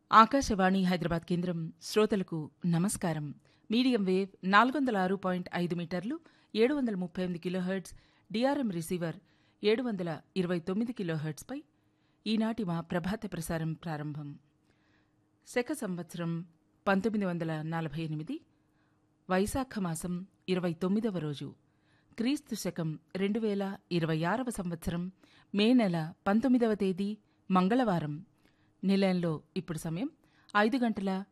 ఆకాశవాణి హైదరాబాద్ కేంద్రం శ్రోతలకు నమస్కారం మీడియం వేవ్ నాలుగు వందల ఆరు పాయింట్ ఐదు మీటర్లు ఏడు వందల ముప్పై ఎనిమిది కిలోహెర్ట్జ్ డిఆర్ఎం రిసీవర్ ఏడు వందల ఇరవై తొమ్మిది కిలోహెర్ట్జ్పై ఈనాటి మా ప్రభాత ప్రసారం ప్రారంభం శక సంవత్సరం పంతొమ్మిది వందల నలభై ఎనిమిది వైశాఖ మాసం ఇరవై తొమ్మిదవ రోజు క్రీస్తు శకం రెండు వేల ఇరవై ఆరవ సంవత్సరం మే నెల పంతొమ్మిదవ తేదీ మంగళవారం నిలయంలో ఇప్పుడు సమయం ఐదు గంటల